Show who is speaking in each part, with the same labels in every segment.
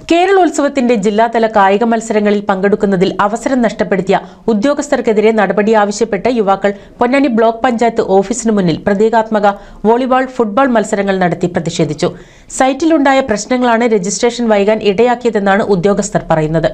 Speaker 1: കേരളോത്സവത്തിന്റെ ജില്ലാതല കായിക മത്സരങ്ങളിൽ പങ്കെടുക്കുന്നതിൽ അവസരം നഷ്ടപ്പെടുത്തിയ ഉദ്യോഗസ്ഥർക്കെതിരെ നടപടി ആവശ്യപ്പെട്ട് യുവാക്കൾ പൊന്നാനി ബ്ലോക്ക് പഞ്ചായത്ത് ഓഫീസിന് മുന്നിൽ പ്രതീകാത്മക വോളിബോൾ ഫുട്ബോൾ മത്സരങ്ങൾ നടത്തി പ്രതിഷേധിച്ചു സൈറ്റിലുണ്ടായ പ്രശ്നങ്ങളാണ് രജിസ്ട്രേഷൻ വൈകാൻ ഇടയാക്കിയതെന്നാണ് ഉദ്യോഗസ്ഥർ പറയുന്നത്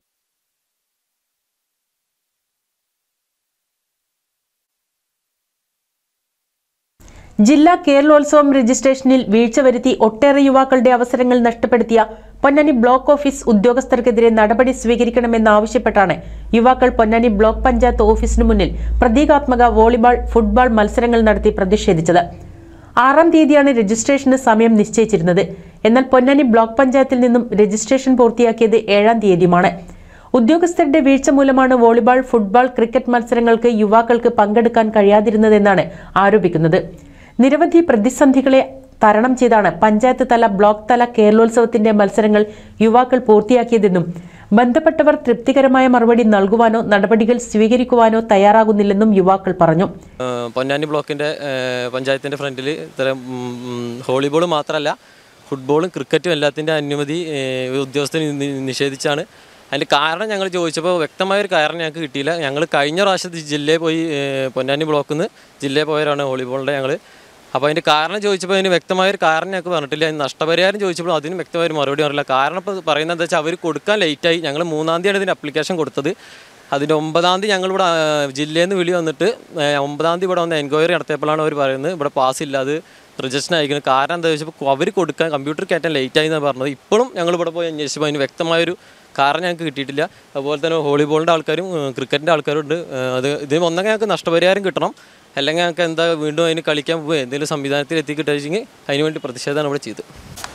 Speaker 1: ജില്ലാ കേരളോത്സവം രജിസ്ട്രേഷനിൽ വീഴ്ച വരുത്തി ഒട്ടേറെ യുവാക്കളുടെ അവസരങ്ങൾ നഷ്ടപ്പെടുത്തിയ പൊന്നാനി ബ്ലോക്ക് ഓഫീസ് ഉദ്യോഗസ്ഥർക്കെതിരെ നടപടി സ്വീകരിക്കണമെന്നാവശ്യപ്പെട്ടാണ് യുവാക്കൾ പൊന്നാനി ബ്ലോക്ക് പഞ്ചായത്ത് ഓഫീസിന് മുന്നിൽ പ്രതീകാത്മക വോളിബോൾ ഫുട്ബോൾ മത്സരങ്ങൾ നടത്തി പ്രതിഷേധിച്ചത് ആറാം തീയതിയാണ് രജിസ്ട്രേഷന് സമയം നിശ്ചയിച്ചിരുന്നത് എന്നാൽ പൊന്നാനി ബ്ലോക്ക് പഞ്ചായത്തിൽ നിന്നും രജിസ്ട്രേഷൻ പൂർത്തിയാക്കിയത് ഏഴാം തീയതിയുമാണ് ഉദ്യോഗസ്ഥരുടെ വീഴ്ച മൂലമാണ് വോളിബോൾ ഫുട്ബോൾ ക്രിക്കറ്റ് മത്സരങ്ങൾക്ക് യുവാക്കൾക്ക് പങ്കെടുക്കാൻ കഴിയാതിരുന്നതെന്നാണ് ആരോപിക്കുന്നത് നിരവധി പ്രതിസന്ധികളെ തരണം ചെയ്താണ് പഞ്ചായത്ത് തല ബ്ലോക്ക് തല കേരളോത്സവത്തിന്റെ മത്സരങ്ങൾ യുവാക്കൾ പൂർത്തിയാക്കിയതെന്നും ബന്ധപ്പെട്ടവർ തൃപ്തികരമായ മറുപടി നൽകുവാനോ നടപടികൾ സ്വീകരിക്കുവാനോ തയ്യാറാകുന്നില്ലെന്നും യുവാക്കൾ പറഞ്ഞു
Speaker 2: ഏഹ് പൊന്നാനി ബ്ലോക്കിൻ്റെ പഞ്ചായത്തിൻ്റെ ഫ്രണ്ടിൽ ഇത്തരം വോളിബോൾ മാത്രമല്ല ഫുട്ബോളും ക്രിക്കറ്റും എല്ലാത്തിൻ്റെ അനുമതി ഏഹ് ഉദ്യോഗസ്ഥർ നി- നിഷേധിച്ചാണ് അതിൻ്റെ കാരണം ഞങ്ങൾ ചോദിച്ചപ്പോൾ വ്യക്തമായ ഒരു കാരണം ഞങ്ങൾക്ക് കിട്ടിയില്ല ഞങ്ങൾ കഴിഞ്ഞ പ്രാവശ്യത്തെ ജില്ലയിൽ പോയി ഏഹ് പൊന്നാനി ബ്ലോക്കിൽ നിന്ന് ജില്ലയിൽ പോയവരാണ് വോളിബോളിൻ്റെ ഞങ്ങൾ അപ്പോൾ അതിൻ്റെ കാരണം ചോദിച്ചപ്പോൾ അതിന് വ്യക്തമായ ഒരു കാരണം ഞങ്ങൾക്ക് പറഞ്ഞിട്ടില്ല അതിന് നഷ്ടപരിഹാരം ചോദിച്ചപ്പോൾ അതിന് വ്യക്തമായ ഒരു മറുപടി പറഞ്ഞില്ല കാരണം ഇപ്പോൾ പറയുന്നത് എന്താ വെച്ചാൽ അവർ കൊടുക്കാൻ ലേറ്റായി ഞങ്ങൾ മൂന്നാം തീയതിയാണ് ഇതിന് അപ്ലിക്കേഷൻ കൊടുത്തത് അതിൻ്റെ ഒമ്പതാം തീയതി ഞങ്ങളിവിടെ ആ, ജില്ലയിൽ നിന്ന് വിളി വന്നിട്ട് ഏ, ഒമ്പതാം തീയതി ഇവിടെ വന്ന് എൻക്വയറി നടത്തിയപ്പോഴാണ് അവർ പറയുന്നത് ഇവിടെ പാസ് ഇല്ല അത് റിജക്ഷൻ അയക്കുന്നത് കാരണം എന്താ വെച്ചപ്പോൾ അവർ കൊടുക്കാൻ കമ്പ്യൂട്ടർ കയറ്റാൻ ലേറ്റ് ആയി എന്നാണ് പറഞ്ഞത് ഇപ്പോഴും ഞങ്ങൾ ഇവിടെ പോയി അന്വേഷിച്ചപ്പോൾ അതിന് വ്യക്തമായൊരു കാരണം ഞങ്ങൾക്ക് കിട്ടിയിട്ടില്ല അതുപോലെ തന്നെ വോളിബോളിൻ്റെ ആൾക്കാരും ക്രിക്കറ്റിൻ്റെ ആൾക്കാരും ഉണ്ട് ഏ, അത് ഇതിന് ഒന്നെങ്കിൽ ഞങ്ങൾക്ക് നഷ്ടപരിഹാരം കിട്ടണം അല്ലെങ്കിൽ ഞങ്ങൾക്ക് എന്താ വീണ്ടും അതിന് കളിക്കാൻ പോകുക എന്തെങ്കിലും സംവിധാനത്തിൽ എത്തിക്കിട്ടുവെച്ചെങ്കിൽ അതിന് വേണ്ടി പ്രതിഷേധമാണ് ഇവിടെ ചെയ്തത്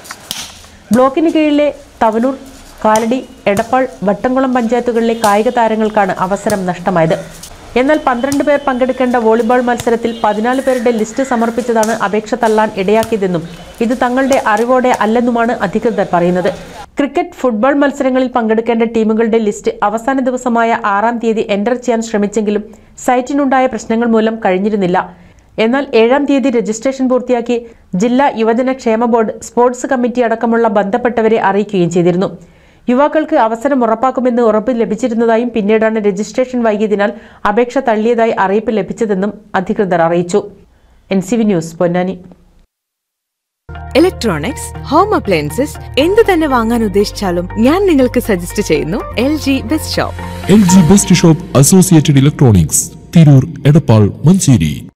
Speaker 1: ബ്ലോക്കിന് കീഴിലെ തവനൂർ കാലടി എടപ്പാൾ വട്ടംകുളം പഞ്ചായത്തുകളിലെ കായിക താരങ്ങൾക്കാണ് അവസരം നഷ്ടമായത് എന്നാൽ പന്ത്രണ്ട് പേർ പങ്കെടുക്കേണ്ട വോളിബോൾ മത്സരത്തിൽ പതിനാല് പേരുടെ ലിസ്റ്റ് സമർപ്പിച്ചതാണ് അപേക്ഷ തള്ളാൻ ഇടയാക്കിയതെന്നും ഇത് തങ്ങളുടെ അറിവോടെ അല്ലെന്നുമാണ് അധികൃതർ പറയുന്നത് ക്രിക്കറ്റ് ഫുട്ബോൾ മത്സരങ്ങളിൽ പങ്കെടുക്കേണ്ട ടീമുകളുടെ ലിസ്റ്റ് അവസാന ദിവസമായ ആറാം തീയതി എൻ്റർ ചെയ്യാൻ ശ്രമിച്ചെങ്കിലും സൈറ്റിനുണ്ടായ പ്രശ്നങ്ങൾ മൂലം കഴിഞ്ഞിരുന്നില്ല എന്നാൽ ഏഴാം തീയതി രജിസ്ട്രേഷൻ പൂർത്തിയാക്കി ജില്ലാ യുവജന ക്ഷേമ ബോർഡ് സ്പോർട്സ് കമ്മിറ്റി അടക്കമുള്ള ബന്ധപ്പെട്ടവരെ അറിയിക്കുകയും ചെയ്തിരുന്നു യുവാക്കൾക്ക് അവസരം ഉറപ്പാക്കുമെന്ന് ഉറപ്പ് ലഭിച്ചിരുന്നതായും പിന്നീടാണ് രജിസ്ട്രേഷൻ വൈകിയതിനാൽ അപേക്ഷ തള്ളിയതായി അറിയിപ്പ് ലഭിച്ചതെന്നും അധികൃതർ അറിയിച്ചു N C V news Ponnani
Speaker 3: electronics home appliances എന്ത് തന്നെ വാങ്ങാൻ ഉദ്ദേശിച്ചാലും ഞാൻ നിങ്ങൾക്ക് സജസ്റ്റ് ചെയ്യുന്നു L G best shop
Speaker 4: L G best shop associated electronics Tirur Edappal Manjeri